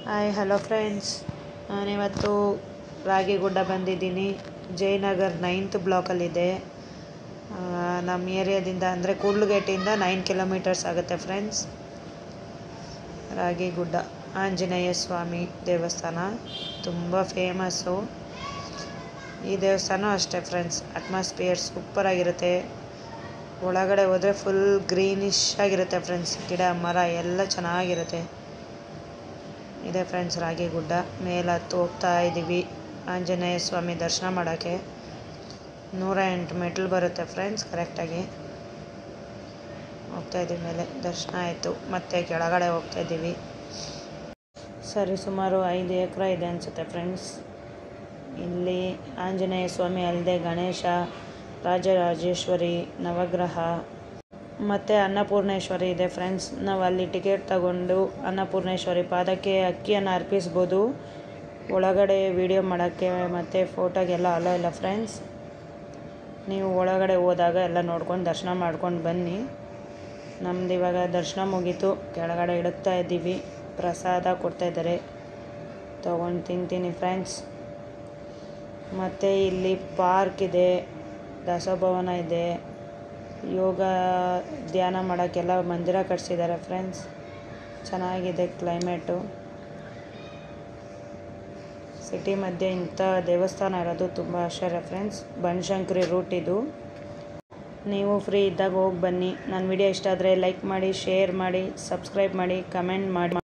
hi hello friends ನಾನಿವತ್ತು ರಾಗಿಗುಡ್ಡ ಬಂದಿದ್ದೀನಿ Jayanagar ninth ಬ್ಲಾಕಲ್ಲಿದೆ ಆ, ನಮ್ಮ ಏರಿಯಾದಿಂದ ಅಂದರೆ ಕೂಡ್ಲುಗೇಟಿಂದ ನೈನ್ ಕಿಲೋಮೀಟರ್ಸ್ ಆಗುತ್ತೆ ಫ್ರೆಂಡ್ಸ್ ರಾಗಿಗುಡ್ಡ ಆಂಜನೇಯ ಸ್ವಾಮಿ ದೇವಸ್ಥಾನ ತುಂಬ ಫೇಮಸ್ಸು ಈ ದೇವಸ್ಥಾನ ಅಷ್ಟೇ ಫ್ರೆಂಡ್ಸ್ ಅಟ್ಮಾಸ್ಫಿಯರ್ ಸೂಪರಾಗಿರುತ್ತೆ ಒಳಗಡೆ ಹೋದರೆ ಫುಲ್ ಗ್ರೀನಿಶ್ ಆಗಿರುತ್ತೆ ಫ್ರೆಂಡ್ಸ್ ಗಿಡ ಮರ ಎಲ್ಲ ಚೆನ್ನಾಗಿರುತ್ತೆ ಇದೆ ಫ್ರೆಂಡ್ಸ್ ರಾಗಿಗುಡ್ಡ ಮೇಲೆ ಹತ್ತು ಹೋಗ್ತಾ ಇದ್ದೀವಿ ಆಂಜನೇಯ ಸ್ವಾಮಿ ದರ್ಶನ ಮಾಡೋಕ್ಕೆ ನೂರ ಎಂಟು ಮೆಟ್ಲು ಬರುತ್ತೆ ಫ್ರೆಂಡ್ಸ್ ಕರೆಕ್ಟಾಗಿ ಹೋಗ್ತಾ ಇದ್ದೀವಿ ಮೇಲೆ ದರ್ಶನ ಆಯಿತು ಮತ್ತೆ ಕೆಳಗಡೆ ಹೋಗ್ತಾ ಇದ್ದೀವಿ ಸರಿ ಸುಮಾರು ಐದು ಎಕರೆ ಇದೆ ಅನಿಸುತ್ತೆ ಫ್ರೆಂಡ್ಸ್ ಇಲ್ಲಿ ಆಂಜನೇಯ ಸ್ವಾಮಿ ಅಲ್ಲದೆ ಗಣೇಶ ರಾಜರಾಜೇಶ್ವರಿ ನವಗ್ರಹ ಮತ್ತು ಅನ್ನಪೂರ್ಣೇಶ್ವರಿ ಇದೆ ಫ್ರೆಂಡ್ಸ್ ನಾವು ಅಲ್ಲಿ ಟಿಕೆಟ್ ತಗೊಂಡು ಅನ್ನಪೂರ್ಣೇಶ್ವರಿ ಪಾದಕ್ಕೆ ಅಕ್ಕಿಯನ್ನು ಅರ್ಪಿಸ್ಬೋದು ಒಳಗಡೆ ವಿಡಿಯೋ ಮಾಡೋಕ್ಕೆ ಮತ್ತು ಫೋಟೋಗೆಲ್ಲ ಅಲೋ ಇಲ್ಲ ಫ್ರೆಂಡ್ಸ್ ನೀವು ಒಳಗಡೆ ಹೋದಾಗ ಎಲ್ಲ ನೋಡ್ಕೊಂಡು ದರ್ಶನ ಮಾಡ್ಕೊಂಡು ಬನ್ನಿ ನಮ್ದು ಇವಾಗ ದರ್ಶನ ಮುಗೀತು ಕೆಳಗಡೆ ಇಡುತ್ತಾ ಇದ್ದೀವಿ ಪ್ರಸಾದ ಕೊಡ್ತಾಯಿದ್ದಾರೆ ತೊಗೊಂಡು ತಿಂತೀನಿ ಫ್ರೆಂಡ್ಸ್ ಮತ್ತು ಇಲ್ಲಿ ಪಾರ್ಕ್ ಇದೆ ದಾಸೋಭವನ ಇದೆ ಯೋಗ ಧ್ಯಾನ ಮಾಡೋಕ್ಕೆಲ್ಲ ಮಂದಿರ ಕಟ್ಸಿದ್ದಾರೆ ಫ್ರೆಂಡ್ಸ್ ಚೆನ್ನಾಗಿದೆ ಕ್ಲೈಮೇಟು ಸಿಟಿ ಮಧ್ಯೆ ಇಂಥ ದೇವಸ್ಥಾನ ಇರೋದು ತುಂಬ ಆಶ್ಚರ್ಯ ಫ್ರೆಂಡ್ಸ್ ಬನಶಂಕರಿ ರೂಟ್ ಇದು ನೀವು ಫ್ರೀ ಇದ್ದಾಗ ಹೋಗಿ ಬನ್ನಿ ನನ್ನ ವಿಡಿಯೋ ಇಷ್ಟ ಆದರೆ ಲೈಕ್ ಮಾಡಿ ಶೇರ್ ಮಾಡಿ ಸಬ್ಸ್ಕ್ರೈಬ್ ಮಾಡಿ ಕಮೆಂಟ್ ಮಾಡಿ